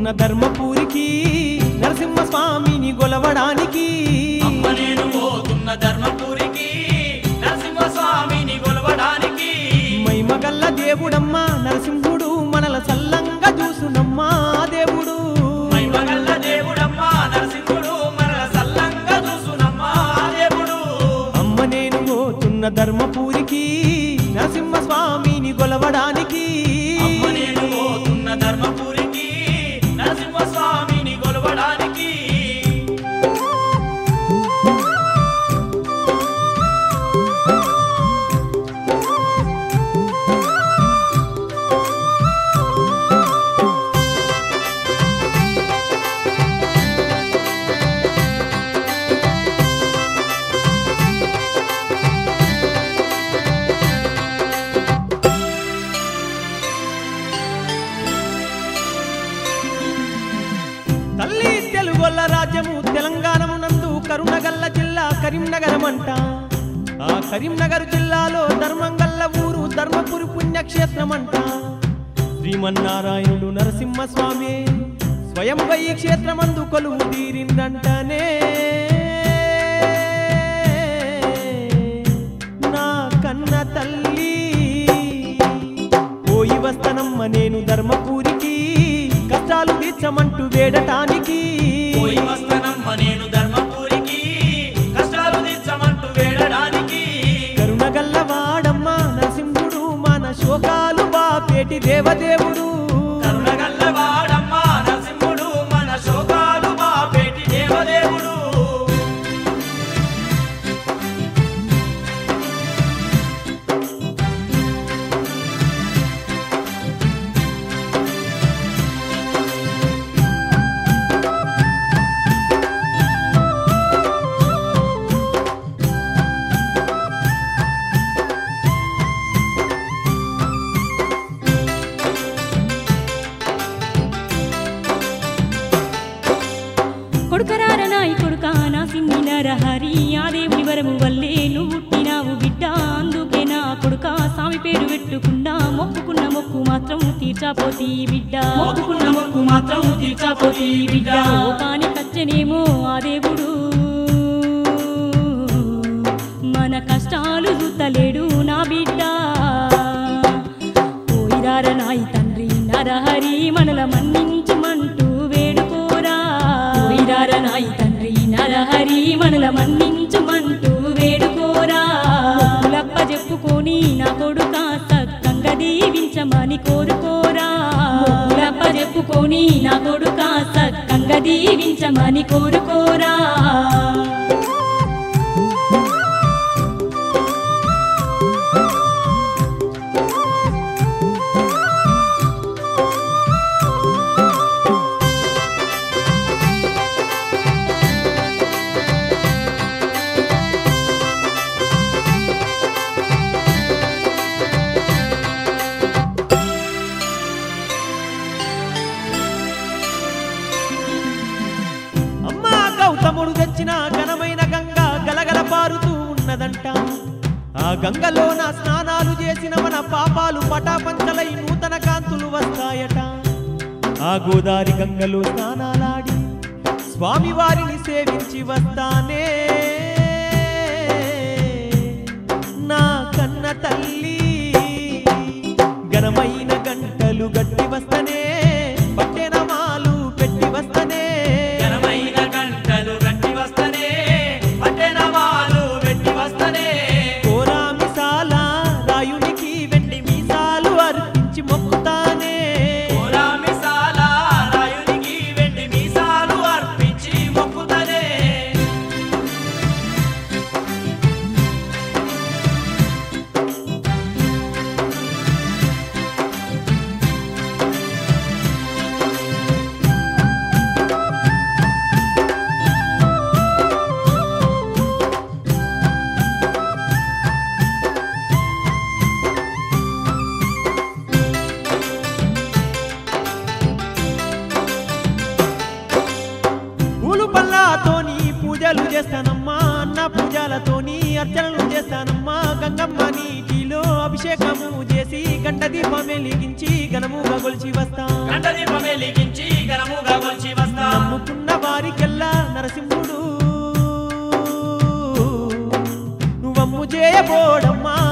పోతున్న ధర్మపూరికి నరసింహ స్వామిని గొలవడానికి అమ్మ నేను పోతున్న ధర్మపురికి నరసింహస్వామిని కొలవడానికి మైమగల్ల దేవుడమ్మా నరసింహుడు మనల సల్లంగా చూసునమ్మా దేవుడు మైమగల్ల దేవుడమ్మా నరసింహుడు మనల సల్లంగా చూసునమ్మా దేవుడు అమ్మ నేను పోతున్న ధర్మపూరికి నరసింహ స్వామిని గొలవడానికి అమ్మ నేను పోతున్న ధర్మపురికి నరసింహస్వామిని కొలవడానికి తల్లి తెలుగొల్ల రాజ్యము తెలంగాణమునందు కరుణగల్ల జిల్లా కరీంనగరమంట ఆ కరీంనగర్ జిల్లాలో ధర్మంగల్ల ఊరు ధర్మపురి పుణ్యక్షేత్రమంట శ్రీమన్నారాయణుడు నరసింహస్వామి స్వయంగా ఈ క్షేత్రమందు కొలువు తీరిందంటనే నా కన్న తల్లి పోయి వస్తనమ్మ నేను ధర్మపూరికి కష్టాలు తీర్చమంటూ వేడటానికి పోయి వస్తానమ్మ నేను ధర్మపురికి కష్టాలు తీర్చమంటూ వేడడానికి కరుణగల్ల వాడమ్మ నరసింహుడు మన శోకాలు బాపేటి దేవదేవుడు కరుణగల్ల వాడమ్మా నరసింహుడు మన శోకాలు బాపేటి దేవదేవుడు కొడుకరార నాయి కొడుక నా సిన్ని నరహరి ఆ దేవుని వరము వల్లే నువ్వు పుట్టినావు బిడ్డ అందుకే నా కొడుక స్వామి పేరు పెట్టుకున్నా మొక్కుకున్న మొక్కు మాత్రం తీర్చాపోతి బిడ్డ మొక్కుకున్న మొక్కు మాత్రం తీర్చపోతి బిడ్డ లోకాని కచ్చనేమో ఆ దేవుడు మన కష్టాలు చూతలేడు నా బిడ్డ పోయిరార నాయి తండ్రి నరహరి మనల మన్నించుమంటూ వేడుకోరా పోయిరార నాయి తండ్రి నరహరి మనల మన్నించుమంటూ వేడుకోరా లప్ప చెప్పుకొని నా కొడుక సక్కంగా దీవించమని కోరుకోరా లప్ప చెప్పుకొని నా కొడుక సక్కంగా దీవించమని కోరుకోరా అమ్మా గౌతముడు తెచ్చిన ఘనమైన గంగ గలగల పారుతూ ఉన్నదంట ఆ గంగలో నా స్నానాలు చేసిన మన పాపాలు పటాపంచలై నూతన కాంతులు వస్తాయట ఆ గోదారి గంగలో స్నానాలాడి స్వామివారిని సేవించి వస్తానే నా కన్న తల్లి ఘనమైన గంటలు గట్టి వస్తనే పట్టెనమాలు పెట్టి వస్తనే ఘనమైన గంటలు గట్టి వస్తనే పట్టెనవాలు వెట్టి వస్తనే కోరా మిసాల రాయునికి వెండి మీసాలు అర్పించి మొక్కుతానే కోరా మిసాల రాయునికి వెండి మీసాలు అర్పించి మొక్కుతనే పూలు పళ్ళతోని పూజలు చేస్తానమ్మా అన్న పూజలతోని అర్చనలు చేస్తానమ్మా గంగమ్మ నీటిలో అభిషేకము చేసి గంట దీపం వెలిగించి ఘనముగా గొలిచి వస్తా గంట దీపం వెలిగించి ఘనముగా కొలిచి వస్తా నమ్ముకున్న వారికెల్లా నరసింహుడు నువ్వమ్ము చేయబోడమ్మా